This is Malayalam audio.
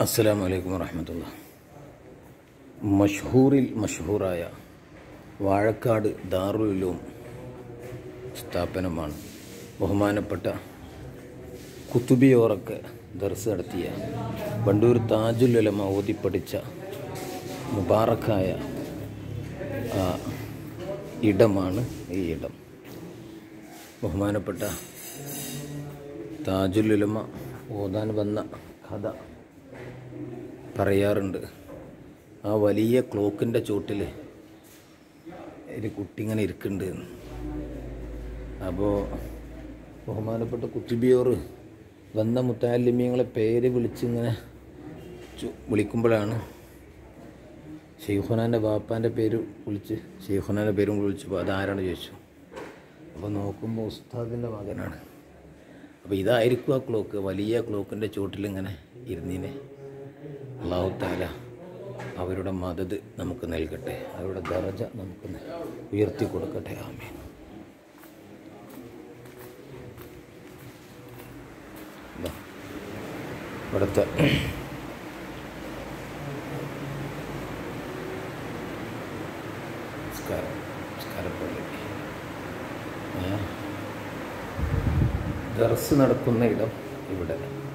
അസ്സലാം വലൈക്കും വറഹമത്തുള്ള മഷ്ഹൂറിൽ മഷ്ഹൂറായ വാഴക്കാട് ദാറുലും സ്ഥാപനമാണ് ബഹുമാനപ്പെട്ട കുത്തുബിയോറൊക്കെ ദർസ് നടത്തിയ വണ്ടൂർ താജുൽ ഉലമ ഓതി പഠിച്ച മുബാറക്കായ ആ ഇടമാണ് ഈ ഇടം ബഹുമാനപ്പെട്ട താജുൽ ഉലമ ഓതാൻ വന്ന കഥ പറയാറുണ്ട് ആ വലിയ ക്ലോക്കിൻ്റെ ചോട്ടിൽ ഒരു കുട്ടി ഇങ്ങനെ ഇരിക്കുന്നുണ്ട് എന്ന്. അപ്പോൾ ബഹുമാനപ്പെട്ട കുത്തിബിയോർ വന്ന മുത്താലിമ്യങ്ങളെ പേര് വിളിച്ചിങ്ങനെ ചു- വിളിക്കുമ്പോഴാണ് ഷെയ്ഖുനാൻ്റെ ബാപ്പാൻ്റെ പേര് വിളിച്ച് ഷെയ്ഖുനാൻ്റെ പേരും വിളിച്ചപ്പോൾ അതാരാണ് ചോദിച്ചു അപ്പോൾ നോക്കുമ്പോൾ ഉസ്താദിൻ്റെ മകനാണ് അപ്പോൾ ഇതായിരിക്കും ആ ക്ലോക്ക് വലിയ ക്ലോക്കിൻ്റെ ചോട്ടിലിങ്ങനെ ഇരുന്നീനെ അള്ളാഹു താല അവരുടെ മദത് നമുക്ക് നൽകട്ടെ അവരുടെ ദറജ നമുക്ക് ന- ഉയർത്തി കൊടുക്കട്ടെ ആമീൻ ഇതാ, ഇവിടുത്തെ നമസ്കാരം നമസ്കാരപ്പള്ളി ഏ? ദർസ് നടക്കുന്ന ഇടം ഇവിടെ